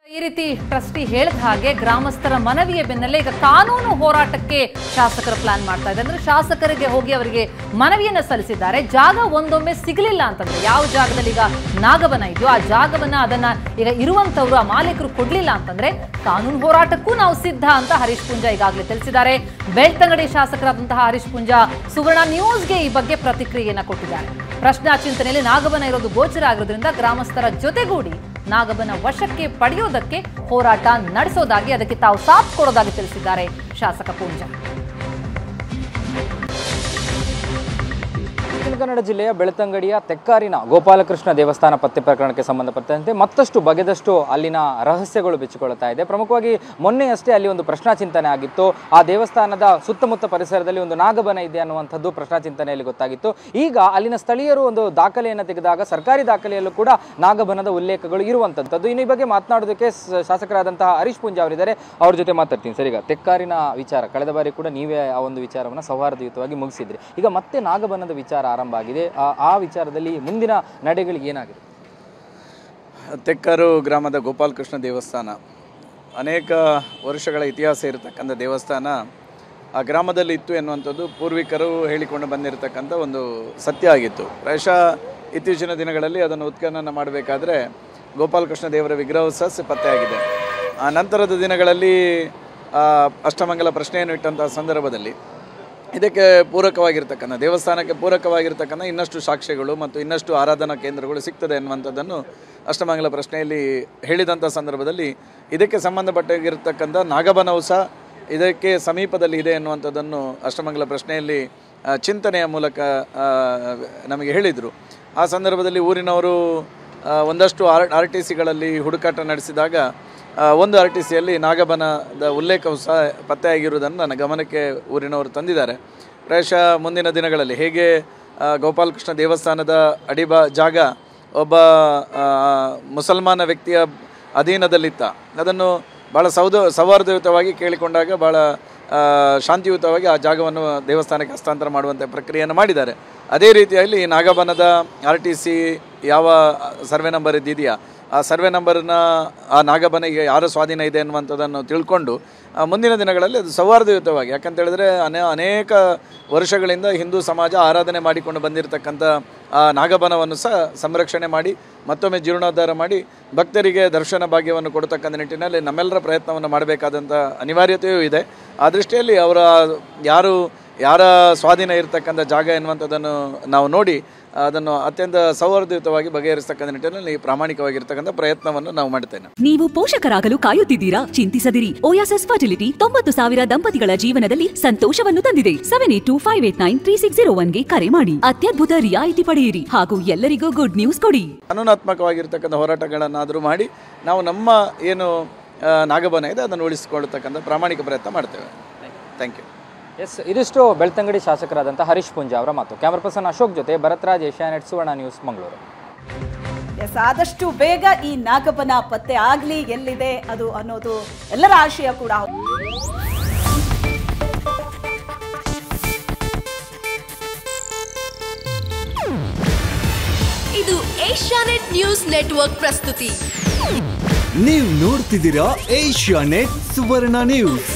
ಈ ರೀತಿ ಟ್ರಸ್ಟಿ ಹೇಳಿದ ಹಾಗೆ ಗ್ರಾಮಸ್ಥರ ಮನವಿಯ ಬೆನ್ನಲ್ಲೇ ಈಗ ಕಾನೂನು ಹೋರಾಟಕ್ಕೆ ಶಾಸಕರು ಪ್ಲಾನ್ ಮಾಡ್ತಾ ಇದ್ದಾರೆ ಅಂದ್ರೆ ಶಾಸಕರಿಗೆ ಹೋಗಿ ಅವರಿಗೆ ಮನವಿಯನ್ನ ಸಲ್ಲಿಸಿದ್ದಾರೆ ಜಾಗ ಒಂದೊಮ್ಮೆ ಸಿಗಲಿಲ್ಲ ಅಂತಂದ್ರೆ ಯಾವ ಜಾಗದಲ್ಲಿ ಈಗ ನಾಗವನ ಇದೆಯೋ ಆ ಜಾಗವನ್ನ ಅದನ್ನ ಈಗ ಇರುವಂತವ್ರು ಆ ಮಾಲೀಕರು ಕೊಡ್ಲಿಲ್ಲ ಅಂತಂದ್ರೆ ಕಾನೂನು ಹೋರಾಟಕ್ಕೂ ನಾವು ಸಿದ್ಧ ಅಂತ ಹರೀಶ್ ಪುಂಜಾ ಈಗಾಗಲೇ ತಿಳಿಸಿದ್ದಾರೆ ಬೆಳ್ತಂಗಡಿ ಶಾಸಕರಾದಂತಹ ಹರೀಶ್ ಪುಂಜಾ ಸುವರ್ಣ ನ್ಯೂಸ್ಗೆ ಈ ಬಗ್ಗೆ ಪ್ರತಿಕ್ರಿಯೆಯನ್ನ ಕೊಟ್ಟಿದ್ದಾರೆ ಪ್ರಶ್ನಾ ಚಿಂತನೆಯಲ್ಲಿ ನಾಗವನ ಇರೋದು ಗೋಚರ ಆಗಿರೋದ್ರಿಂದ ಗ್ರಾಮಸ್ಥರ ಜೊತೆಗೂಡಿ ನಾಗಬನ ವಶಕ್ಕೆ ಪಡೆಯೋದಕ್ಕೆ ಹೋರಾಟ ನಡೆಸೋದಾಗಿ ಅದಕ್ಕೆ ತಾವು ಸಾಥ್ ಕೊಡೋದಾಗಿ ತಿಳಿಸಿದ್ದಾರೆ ಶಾಸಕ ಪೂಂಜಾ ದಕ್ಷಿಣ ಕನ್ನಡ ಜಿಲ್ಲೆಯ ಬೆಳ್ತಂಗಡಿಯ ತೆಕ್ಕಾರಿನ ಗೋಪಾಲಕೃಷ್ಣ ದೇವಸ್ಥಾನ ಪತ್ತೆ ಪ್ರಕರಣಕ್ಕೆ ಸಂಬಂಧಪಟ್ಟಂತೆ ಮತ್ತಷ್ಟು ಬಗೆದಷ್ಟು ಅಲ್ಲಿನ ರಹಸ್ಯಗಳು ಬಿಚ್ಚಿಕೊಳ್ಳುತ್ತಾ ಇದೆ ಪ್ರಮುಖವಾಗಿ ಮೊನ್ನೆಯಷ್ಟೇ ಅಲ್ಲಿ ಒಂದು ಪ್ರಶ್ನಾ ಚಿಂತನೆ ಆಗಿತ್ತು ಆ ದೇವಸ್ಥಾನದ ಸುತ್ತಮುತ್ತ ಪರಿಸರದಲ್ಲಿ ಒಂದು ನಾಗಬನ ಇದೆ ಅನ್ನುವಂಥದ್ದು ಪ್ರಶ್ನಾ ಚಿಂತನೆಯಲ್ಲಿ ಗೊತ್ತಾಗಿತ್ತು ಈಗ ಅಲ್ಲಿನ ಸ್ಥಳೀಯರು ಒಂದು ದಾಖಲೆಯನ್ನು ತೆಗೆದಾಗ ಸರ್ಕಾರಿ ದಾಖಲೆಯಲ್ಲೂ ಕೂಡ ನಾಗಬನದ ಉಲ್ಲೇಖಗಳು ಇರುವಂಥದ್ದು ಇನ್ನು ಈ ಬಗ್ಗೆ ಮಾತನಾಡೋದಕ್ಕೆ ಸ- ಶಾಸಕರಾದಂತಹ ಹರೀಶ್ ಪೂಂಜಾ ಅವರಿದ್ದಾರೆ ಅವ್ರ ಜೊತೆ ಮಾತಾಡ್ತೀನಿ ಸರ್ ಈಗ ತೆಕ್ಕಾರಿನ ವಿಚಾರ ಕಳೆದ ಬಾರಿ ಕೂಡ ನೀವೇ ಆ ಒಂದು ವಿಚಾರವನ್ನು ಸೌಹಾರ್ದಯುತವಾಗಿ ಮುಗಿಸಿದ್ರಿ ಈಗ ಮತ್ತೆ ನಾಗಬನದ ವಿಚಾರ ಆರಂಭ ಆಗಿದೆ ಆ- ಆ ವಿಚಾರದಲ್ಲಿ ಮುಂದಿನ ನಡೆಗಳಿಗೆ ಏನಾಗಿದೆ ತೆಕ್ಕರು ಗ್ರಾಮದ ಗೋಪಾಲಕೃಷ್ಣ ದೇವಸ್ಥಾನ ಅನೇಕ ವರ್ಷಗಳ ಇತಿಹಾಸ ಇರತಕ್ಕಂಥ ದೇವಸ್ಥಾನ ಆ ಗ್ರಾಮದಲ್ಲಿ ಇತ್ತು ಎನ್ನುವಂಥದ್ದು ಪೂರ್ವಿಕರು ಹೇಳಿಕೊಂಡು ಬಂದಿರತಕ್ಕಂಥ ಒಂದು ಸತ್ಯ ಆಗಿತ್ತು ಪ್ರಾಯಶಃ ಇತ್ತೀಚಿನ ದಿನಗಳಲ್ಲಿ ಅದನ್ನು ಉತ್ಖನನ ಮಾಡಬೇಕಾದ್ರೆ ಗೋಪಾಲಕೃಷ್ಣ ದೇವರ ವಿಗ್ರಹವು ಸಹ ಪತ್ತೆಯಾಗಿದೆ ಆ ನಂತರದ ದಿನಗಳಲ್ಲಿ ಆ, ಅಷ್ಟಮಂಗಲ ಪ್ರಶ್ನೆಯನ್ನು ಇಟ್ಟಂತಹ ಸಂದರ್ಭದಲ್ಲಿ ಇದಕ್ಕೆ ಪೂರಕವಾಗಿರ್ತಕ್ಕಂಥ ದೇವಸ್ಥಾನಕ್ಕೆ ಪೂರಕವಾಗಿರ್ತಕ್ಕಂಥ ಇನ್ನಷ್ಟು ಸಾಕ್ಷ್ಯಗಳು ಮತ್ತು ಇನ್ನಷ್ಟು ಆರಾಧನಾ ಕೇಂದ್ರಗಳು ಸಿಗ್ತದೆ ಎನ್ನುವಂಥದ್ದನ್ನು ಅಷ್ಟಮಂಗಲ ಪ್ರಶ್ನೆಯಲ್ಲಿ ಹೇಳಿದಂಥ ಸಂದರ್ಭದಲ್ಲಿ ಇದಕ್ಕೆ ಸಂಬಂಧಪಟ್ಟಿರ್ತಕ್ಕಂಥ ನಾಗಬನವು ಸಹ ಇದಕ್ಕೆ ಸಮೀಪದಲ್ಲಿ ಇದೆ ಎನ್ನುವಂಥದ್ದನ್ನು ಅಷ್ಟಮಂಗಲ ಪ್ರಶ್ನೆಯಲ್ಲಿ ಆ, ಚಿಂತನೆಯ ಮೂಲಕ ಆ, ನಮಗೆ ಹೇಳಿದರು ಆ ಸಂದರ್ಭದಲ್ಲಿ ಊರಿನವರು ಆ, ಒಂದಷ್ಟು ಆರ್ ಆರ್ ಟಿ ಸಿಗಳಲ್ಲಿ ಹುಡುಕಾಟ ನಡೆಸಿದಾಗ ಆ, ಒಂದು ಆರ್ ಟಿ ಸಿಯಲ್ಲಿ ನಾಗಬನದ ಉಲ್ಲೇಖವು ಸಹ ಪತ್ತೆಯಾಗಿರುವುದನ್ನು ನನ್ನ ಗಮನಕ್ಕೆ ಊರಿನವರು ತಂದಿದ್ದಾರೆ ಪ್ರಾಯಶಃ ಮುಂದಿನ ದಿನಗಳಲ್ಲಿ ಹೇಗೆ ಆ, ಗೋಪಾಲಕೃಷ್ಣ ದೇವಸ್ಥಾನದ ಅಡಿಬಾ ಜಾಗ ಒಬ್ಬ ಆ, ಮುಸಲ್ಮಾನ ವ್ಯಕ್ತಿಯ ಅಧೀನದಲ್ಲಿತ್ತ ಅದನ್ನು ಭಾಳ ಸೌದ ಸೌಹಾರ್ದಯುತವಾಗಿ ಕೇಳಿಕೊಂಡಾಗ ಭಾಳ ಆ, ಶಾಂತಿಯುತವಾಗಿ ಆ ಜಾಗವನ್ನು ದೇವಸ್ಥಾನಕ್ಕೆ ಹಸ್ತಾಂತರ ಮಾಡುವಂಥ ಪ್ರಕ್ರಿಯೆಯನ್ನು ಮಾಡಿದ್ದಾರೆ ಅದೇ ರೀತಿಯಲ್ಲಿ ನಾಗಬನದ ಆರ್ ಟಿ ಸಿ ಯಾವ ಸರ್ವೆ ನಂಬರ್ ಇದ್ದಿದೆಯಾ ಆ ಸರ್ವೆ ನಂಬರ್ನ ಆ ನಾಗಬನಿಗೆ ಯಾರ ಸ್ವಾಧೀನ ಇದೆ ಅನ್ನುವಂಥದ್ದನ್ನು ತಿಳ್ಕೊಂಡು ಆ, ಮುಂದಿನ ದಿನಗಳಲ್ಲಿ ಅದು ಸೌಹಾರ್ದಯುತವಾಗಿ ಯಾಕಂತ ಹೇಳಿದ್ರೆ ಅನೇ ಅನೇಕ ವರ್ಷಗಳಿಂದ ಹಿಂದೂ ಸಮಾಜ ಆರಾಧನೆ ಮಾಡಿಕೊಂಡು ಬಂದಿರತಕ್ಕಂಥ ಆ ನಾಗಬನವನ್ನು ಸಹ ಸಂರಕ್ಷಣೆ ಮಾಡಿ ಮತ್ತೊಮ್ಮೆ ಜೀರ್ಣೋದ್ಧಾರ ಮಾಡಿ ಭಕ್ತರಿಗೆ ದರ್ಶನ ಭಾಗ್ಯವನ್ನು ಕೊಡತಕ್ಕಂಥ ನಿಟ್ಟಿನಲ್ಲಿ ನಮ್ಮೆಲ್ಲರ ಪ್ರಯತ್ನವನ್ನು ಮಾಡಬೇಕಾದಂಥ ಅನಿವಾರ್ಯತೆಯೂ ಇದೆ ಆ ದೃಷ್ಟಿಯಲ್ಲಿ ಅವರ ಯಾರು ಯಾರ ಸ್ವಾಧೀನ ಇರತಕ್ಕಂಥ ಜಾಗ ಎನ್ನುವಂಥದ್ದನ್ನು ನಾವು ನೋಡಿ ಅದನ್ನು ಅತ್ಯಂತ ಸೌಹಾರ್ದಯುತವಾಗಿ ಬಗೆಹರಿಸ್ತಕ್ಕಂಥ ನಿಟ್ಟಿನಲ್ಲಿ ಪ್ರಾಮಾಣಿಕವಾಗಿರ್ತಕ್ಕಂಥ ಪ್ರಯತ್ನವನ್ನು ನಾವು ಮಾಡ್ತೇನೆ ನೀವು ಪೋಷಕರಾಗಲು ಕಾಯುತ್ತಿದ್ದೀರಾ ಚಿಂತಿಸದಿರಿ ಓಯಾಸಸ್ ಫರ್ಟಿಲಿಟಿ ತೊಂಬತ್ತು ಸಾವಿರ ದಂಪತಿಗಳ ಜೀವನದಲ್ಲಿ ಸಂತೋಷವನ್ನು ತಂದಿದೆ seven eight two five eight nine three six zero ಒನ್ಗೆ ಕರೆ ಮಾಡಿ ಅತ್ಯದ್ಭುತ ರಿಯಾಯಿತಿ ಪಡೆಯಿರಿ ಹಾಗೂ ಎಲ್ಲರಿಗೂ ಗುಡ್ ನ್ಯೂಸ್ ಕೊಡಿ ಕಾನೂನಾತ್ಮಕವಾಗಿರ್ತಕ್ಕಂಥ ಹೋರಾಟಗಳನ್ನಾದರೂ ಮಾಡಿ ನಾವು ನಮ್ಮ ಏನು ಆ, ನಾಗಬನ ಇದೆ ಅದನ್ನು ಉಳಿಸಿಕೊಳ್ಳತಕ್ಕಂಥ ಪ್ರಾಮಾಣಿಕ ಪ್ರಯತ್ನ ಮಾಡ್ತೇವೆ ಥ್ಯಾಂಕ್ ಯು ಎಸ್ ಇದಿಷ್ಟು ಬೆಳ್ತಂಗಡಿ ಶಾಸಕರಾದಂಥ ಹರೀಶ್ ಪೂಂಜಾ ಅವರ ಮಾತು ಕ್ಯಾಮರಾ ಪರ್ಸನ್ ಅಶೋಕ್ ಜೊತೆ ಭರತ್ರಾಜ್ ಏಷ್ಯಾನೆಟ್ ಸುವರ್ಣ ನ್ಯೂಸ್ ಮಂಗಳೂರು ಎಸ್ ಆದಷ್ಟು ಬೇಗ ಈ ನಾಗಪ್ಪನ ಪತ್ತೆ ಆಗ್ಲಿ ಎಲ್ಲಿದೆ ಅದು ಅನ್ನೋದು ಎಲ್ಲರ ಆಶಯ ಕೂಡ ಹೌದು. ಇದು ಏಷ್ಯಾನೆಟ್ ನ್ಯೂಸ್ ನೆಟ್ವರ್ಕ್ ಪ್ರಸ್ತುತಿ ನೀವು ನೋಡ್ತಿದ್ದೀರಾ ಏಷ್ಯಾ ನೆಟ್ ಸುವರ್ಣ ನ್ಯೂಸ್